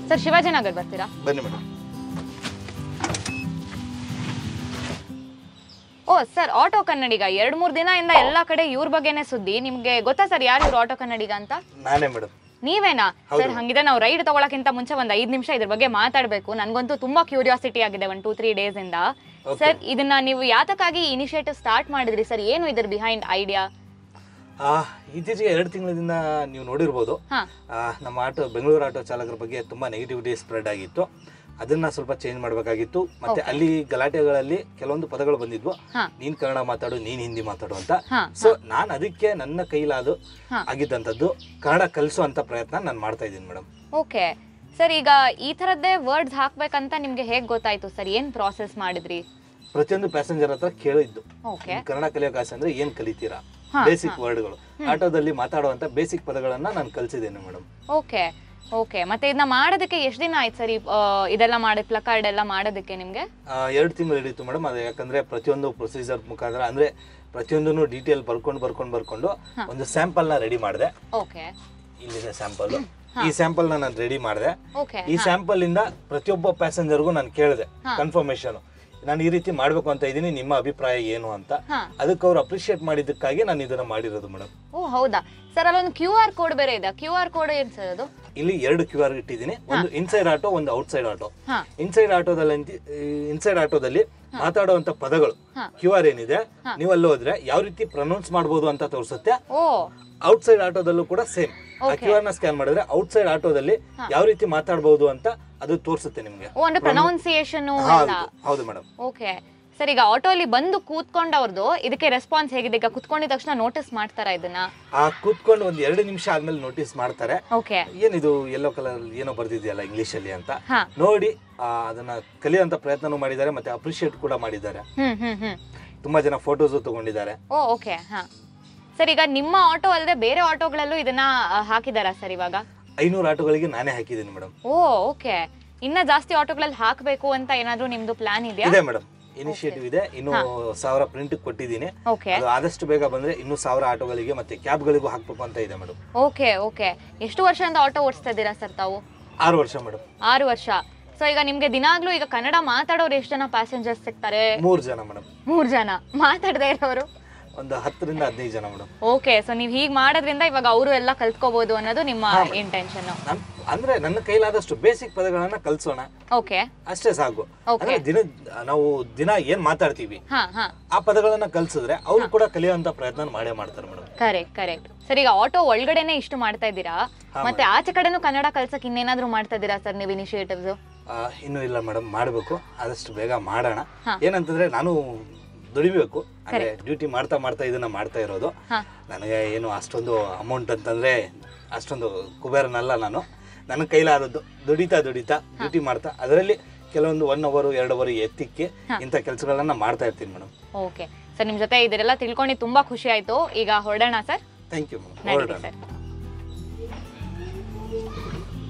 Sir Shivajinagar ಬರ್ತೀರಾ ಬನ್ನಿ madam ಓ ಸರ್ ಆಟೋ ಕನ್ನಡಿಗ ಎರಡ್ ಮೂರ್ ದಿನದಿಂದ ಎಲ್ಲಾ ಕಡೆ ಇವ್ರ ಬಗ್ಗೆನೇ ಸುದ್ದಿ ನಿಮ್ಗೆ ಗೊತ್ತಾ ಸರ್ ಯಾರು ಇವ್ರು ಆಟೋ ಕನ್ನಡಿಗ ಅಂತ ನಾನೇ ಮೇಡಮ್ ನೀವೇನಾ ಸರ್ ಹಂಗಿದ್ರೆ ನಾವು ರೈಡ್ ತಗೊಳಕ್ಕಿಂತ ಮುಂಚೆ ಒಂದ್ ಐದ್ ನಿಮಿಷ ಇದ್ರ ಬಗ್ಗೆ ಮಾತಾಡ್ಬೇಕು ನನ್ಗಂತೂ ತುಂಬಾ ಕ್ಯೂರಿಯಾಸಿಟಿ ಆಗಿದೆ ಒಂದ್ ಟೂ ತ್ರೀ ಡೇಸ್ ಇಂದ ಸರ್ ಇದನ್ನ ನೀವು ಯಾತಕ್ಕಾಗಿ ಇನಿಷಿಯೇಟಿವ್ ಸ್ಟಾರ್ಟ್ ಮಾಡಿದ್ರಿ ಸರ್ ಏನು ಇದ್ರ ಬಿಹೈಂಡ್ ಐಡಿಯಾ ಆ, ಇತ್ತೀಚೆಗೆ ಎರಡು ತಿಂಗಳಿಂದ ನೀವು ನೋಡಿರ್ಬೋದು ಹಾ ಆ, ನಮ್ಮ ಆಟೋ ಬೆಂಗಳೂರು ಆಟೋ ಚಾಲಕರ ಬಗ್ಗೆ ತುಂಬಾ ನೆಗೆಟಿವಿಟಿ ಸ್ಪ್ರೆಡ್ ಆಗಿತ್ತು ಅದನ್ನ ಸ್ವಲ್ಪ ಚೇಂಜ್ ಮಾಡಬೇಕಾಗಿತ್ತು ಮತ್ತೆ ಅಲ್ಲಿ ಗಲಾಟೆಗಳಲ್ಲಿ ಕೆಲವೊಂದು ಪದಗಳು ಬಂದಿದ್ವು ಹಾ. ನೀನ್ ಕನ್ನಡ ಮಾತಾಡು ನೀನ್ ಹಿಂದಿ ಮಾತಾಡು ಅಂತ ಹಾ, ಸೊ ನಾನು ಅದಕ್ಕೆ ನನ್ನ ಕೈಲಾದು ಹಾ. ಆಗಿದ್ದಂಥದ್ದು ಕನ್ನಡ ಕಲಿಸುವಂತ ಪ್ರಯತ್ನ ನಾನು ಮಾಡ್ತಾ ಇದ್ದೀನಿ ಮೇಡಮ್ ಓಕೆ ಸರ್ ಈಗ ಈ ತರದ್ದೇ ವರ್ಡ್ಸ್ ಹಾಕ್ಬೇಕಂತ ನಿಮ್ಗೆ ಹೇಗ್ ಗೊತ್ತಾಯ್ತು ಸರ್ ಏನ್ ಪ್ರಾಸೆಸ್ ಮಾಡಿದ್ರಿ ಪ್ರತಿಯೊಂದು ಪ್ಯಾಸೆಂಜರ್ ಹತ್ರ ಕೇಳಿದ್ದು ಓಕೆ ನಿಮ್ ಕನ್ನಡ ಕಲಿಯೋಕೆ ಆಸೆ ಅಂದ್ರೆ ಏನ್ ಕಲಿತೀರಾ ಹಾ, ಬೇಸಿಕ್ ವರ್ಡ್ಗಳು ಆಟೋದಲ್ಲಿ ಮಾತಾಡುವಂತ ಬೇಸಿಕ್ ಪದಗಳನ್ನ ನಾನು ಕಲಿಸಿದ್ದೇನೆ ಮೇಡಮ್ ಓಕೆ ಓಕೆ ಮತ್ತೆ ಇದನ್ನ ಮಾಡೋದಕ್ಕೆ ಎಷ್ಟು ದಿನ ಆಯ್ತು ಸರ್ ಈ, ಆ, ಇದೆಲ್ಲ ಮಾಡಿ ಪ್ಲಕಾರ್ಡ್ ಎಲ್ಲ ಮಾಡೋದಕ್ಕೆ ನಿಮ್ಗೆ ಎರಡು ತಿಂಗಳು ಹಿಡಿತು ಮೇಡಮ್ ಅದು ಯಾಕಂದ್ರೆ ಪ್ರತಿಯೊಂದು ಪ್ರೊಸೀಜರ್ ಮುಖಾಂತರ ಅಂದ್ರೆ ಪ್ರತಿಯೊಂದನ್ನು ಡೀಟೇಲ್ ಬರ್ಕೊಂಡು ಬರ್ಕೊಂಡು ಬರ್ಕೊಂಡು ಒಂದು ಸ್ಯಾಂಪಲ್ ನ ರೆಡಿ ಮಾಡಿದೆ ಓಕೆ ಇಲ್ಲಿದೆ ಸ್ಯಾಂಪಲ್ ಈ ಸ್ಯಾಂಪಲ್ ನಾನು ರೆಡಿ ಮಾಡಿದೆ ಓಕೆ ಈ ಸ್ಯಾಂಪಲ್ ಇಂದ ಪ್ರತಿಯೊಬ್ಬ ಪ್ಯಾಸೆಂಜರ್ಗೂ ನಾನು ಕೇಳಿದೆ ಕನ್ಫರ್ಮೇಶನ್ ನಾನು ಈ ರೀತಿ ಮಾಡ್ಬೇಕು ಅಂತ ಇದ್ದೀನಿ ನಿಮ್ಮ ಅಭಿಪ್ರಾಯ ಏನು ಅಂತ ಹಾ. ಅದಕ್ಕೆ ಅವ್ರು ಅಪ್ರಿಶಿಯೇಟ್ ಮಾಡಿದ್ದಕ್ಕಾಗಿ ನಾನು ಇದನ್ನ ಮಾಡಿರೋದು ಮೇಡಮ್ ಓ ಹೌದಾ ಸರ್ ಅಲ್ಲೊಂದು ಕ್ಯೂ ಆರ್ ಕೋಡ್ ಬೇರೆ ಇದೆ ಕ್ಯೂ ಆರ್ ಕೋಡ್ ಏನ್ ಸರ್ ಅದು ಇಲ್ಲಿ ಎರಡು ಕ್ಯೂ ಆರ್ ಇಟ್ಟಿದ್ದೀನಿ ಒಂದು ಇನ್ಸೈಡ್ ಆಟೋ ಒಂದು ಔಟ್ಸೈಡ್ ಆಟೋ ಹಾ ಇನ್ಸೈಡ್ ಆಟೋದಲ್ಲಿ ಇನ್ಸೈಡ್ ಆಟೋದಲ್ಲಿ ಮಾತಾಡುವಂತ ಪದಗಳು ಕ್ಯೂ ಆರ್ ಏನಿದೆ ನೀವು ಅಲ್ಲಿ ಹೋದ್ರೆ ಯಾವ ರೀತಿ ಪ್ರೊನೌನ್ಸ್ ಮಾಡ್ಬೋದು ಅಂತ ತೋರಿಸುತ್ತೆ ಓ ಔಟ್ಸೈಡ್ ಆಟೋದಲ್ಲೂ ಕೂಡ ಸೇಮ್ ಆ ಕ್ಯೂ ಆರ್ ನ ಸ್ಕ್ಯಾನ್ ಮಾಡಿದ್ರೆ ಔಟ್ಸೈಡ್ ಆಟೋದಲ್ಲಿ ಯಾವ ರೀತಿ ಮಾತಾಡಬಹುದು ಅಂತ ಅದು ತೋರಿಸುತ್ತೆ ನಿಮ್ಗೆ ಓ ಅಂದ್ರೆ ಪ್ರೊನೌನ್ಸಿಯೇಷನ್ ಹೌದು ಹೌದು ಮೇಡಮ್ ಓಕೆ ಸರ್ ಈಗ ಆಟೋ ಅಲ್ಲಿ ಬಂದು ಕೂತ್ಕೊಂಡವ್ರದ್ದು ಇದಕ್ಕೆ ರೆಸ್ಪಾನ್ಸ್ ಹೇಗಿದೆ ಈಗ ಕುತ್ಕೊಂಡಿದ ತಕ್ಷಣ ನೋಟಿಸ್ ಮಾಡ್ತಾರಾ ಇದನ್ನ ಆ ಕೂತ್ಕೊಂಡು ಒಂದ್ ಎರಡು ನಿಮಿಷ ಆದ್ಮೇಲೆ ನೋಟಿಸ್ ಮಾಡ್ತಾರೆ ಓಕೆ ಏನಿದು ಯೆಲ್ಲೋ ಕಲರ್ ಏನೋ ಬರ್ದಿದೆಯಲ್ಲ ಇಂಗ್ಲಿಷ್ ಅಲ್ಲಿ ಅಂತ ಹಾ ನೋಡಿ ಆ, ಅದನ್ನ ಕಲಿಯುವಂತ ಪ್ರಯತ್ನನೂ ಮಾಡಿದ್ದಾರೆ ಮತ್ತೆ ಅಪ್ರಿಶಿಯೇಟ್ ಕೂಡ ಮಾಡಿದ್ದಾರೆ ಹ್ಮ್ ಹ್ಮ್ ಹ್ಮ್ ತುಂಬಾ ಜನ ಫೋಟೋಸ್ ತಗೊಂಡಿದ್ದಾರೆ ಓ ಓಕೆ ಹಾ ಸರ್ ಈಗ ನಿಮ್ಮ ಆಟೋ ಅಲ್ಲದೆ ಬೇರೆ ಆಟೋಗಳಲ್ಲೂ ಇದನ್ನ ಆ, ಹಾಕಿದಾರಾ ಸರ್ ಇವಾಗ ಐನೂರು ಆಟೋಗಳಿಗೆ ನಾನೇ ಹಾಕಿದ್ದೀನಿ ಮೇಡಮ್ ಓ ಓಕೆ ಇನ್ನ ಜಾಸ್ತಿ ಆಟೋಗಳಲ್ಲಿ ಹಾಕ್ಬೇಕು ಅಂತ ಏನಾದ್ರೂ ನಿಮ್ದು ಪ್ಲಾನ್ ಇದೆಯಾ ಇದೆ ಮೇಡಮ್ ಇನಿಷಿಯೇಟಿವ್ ಇದೆ ಇನ್ನು ಸಾವಿರ ಪ್ರಿಂಟ್ ಕೊಟ್ಟಿದ್ದೀನಿ ಓಕೆ ಅದು ಆದಷ್ಟು ಬೇಗ ಬಂದ್ರೆ ಇನ್ನು ಸಾವಿರ ಆಟೋಗಳಿಗೆ ಮತ್ತೆ ಕ್ಯಾಬ್ಗಳಿಗೂ ಹಾಕ್ಬೇಕು ಅಂತ ಇದೆ ಮೇಡಮ್ ಓಕೆ ಓಕೆ ಎಷ್ಟು ವರ್ಷದಿಂದ ಆಟೋ ಓಡಿಸ್ತಾ ಇದ್ದೀರಾ ಸರ್ ತಾವು ಆರು ವರ್ಷ ಮೇಡಮ್ ಆರು ವರ್ಷ ಸೊ ಈಗ ನಿಮ್ಗೆ ದಿನಾಗ್ಲೂ ಈಗ ಕನ್ನಡ ಮಾತಾಡೋರು ಎಷ್ಟು ಜನ ಪ್ಯಾಸೆಂಜರ್ಸ್ ಸಿಗ್ತಾರೆ ಮೂರು ಜನ ಮೇಡಮ್ ಮೂರ್ ಜನ ಮಾತಾಡದೇ ಇರೋರು ಒಂದು ಹತ್ತರಿಂದ ಹದಿನೈದು ಜನ ಮೇಡಮ್ ಓಕೆ ಸೊ ನೀವ್ ಹೀಗ್ ಮಾಡೋದ್ರಿಂದ ಇವಾಗ ಅವರು ಎಲ್ಲ ಕಲ್ತ್ಕೋಬಹುದು ಅನ್ನೋದು ನಿಮ್ಮ ಇಂಟೆನ್ಷನ್ ನನ್ ಅಂದ್ರೆ ನನ್ನ ಕೈಲಾದಷ್ಟು ಬೇಸಿಕ್ ಪದಗಳನ್ನ ಕಲ್ಸೋಣ ಓಕೆ ಅಷ್ಟೇ ಸಾಕು ಅಂದ್ರೆ ದಿನ ನಾವು ದಿನ ಏನ್ ಮಾತಾಡ್ತೀವಿ ಹಾ ಹಾ ಆ ಪದಗಳನ್ನ ಕಲ್ಸಿದ್ರೆ ಅವ್ರು ಕೂಡ ಕಲಿಯುವಂತ ಪ್ರಯತ್ನ ಮಾಡೇ ಮಾಡ್ತಾರೆ ಮೇಡಮ್ ಕರೆಕ್ಟ್ ಕರೆಕ್ಟ್ ಸರ್ ಈಗ ಆಟೋ ಒಳಗಡೆನೆ ಇಷ್ಟು ಮಾಡ್ತಾ ಇದ್ದೀರಾ ಮತ್ತೆ ಆಚೆ ಕಡೆನೂ ಕನ್ನಡ ಕಲ್ಸಕ್ ಇನ್ನೇನಾದ್ರೂ ಮಾಡ್ತಾ ಇದ್ದೀರಾ ಸರ್ ನೀವು ಇನಿಷಿಯೇಟಿವ್ಸ್ ಇನ್ನೂ ಇಲ್ಲ ಮೇಡಮ್ ಮಾಡಬೇಕು ಆದಷ್ಟು ಬೇಗ ಮಾಡೋಣ ಏನಂತಂದ್ರೆ ನಾನು ದುಡಿಬೇಕು ಅಂದ್ರೆ ಡ್ಯೂಟಿ ಮಾಡ್ತಾ ಮಾಡ್ತಾ ಇದನ್ನ ಮಾಡ್ತಾ ಇರೋದು ಹಾ. ನನಗೆ ಏನು ಅಷ್ಟೊಂದು ಅಮೌಂಟ್ ಅಂತಂದ್ರೆ ಅಷ್ಟೊಂದು ಕುಬೇರನಲ್ಲ ನಾನು ನನ್ನ ಕೈಲಾದದ್ದು ದುಡಿತಾ ದುಡಿತಾ ಡ್ಯೂಟಿ ಮಾಡ್ತಾ ಅದರಲ್ಲಿ ಕೆಲವೊಂದು ಒನ್ ಅವರ್ ಎರಡು ಅವರ್ ಎತ್ತಿಕ್ಕೆ ಇಂಥ ಕೆಲಸಗಳನ್ನ ಮಾಡ್ತಾ ಇರ್ತೀನಿ ಮೇಡಮ್ ಓಕೆ ಸರ್ ನಿಮ್ ಜೊತೆ ಇದೆಲ್ಲ ತಿಳ್ಕೊಂಡು ತುಂಬಾ ಖುಷಿ ಆಯ್ತು ಈಗ ಹೊರಡೋಣ ಸರ್ ಥ್ಯಾಂಕ್ ಯು ಮೇಡಮ್ ನಡೀರಿ ಹೊರಡೋಣ ಸರ್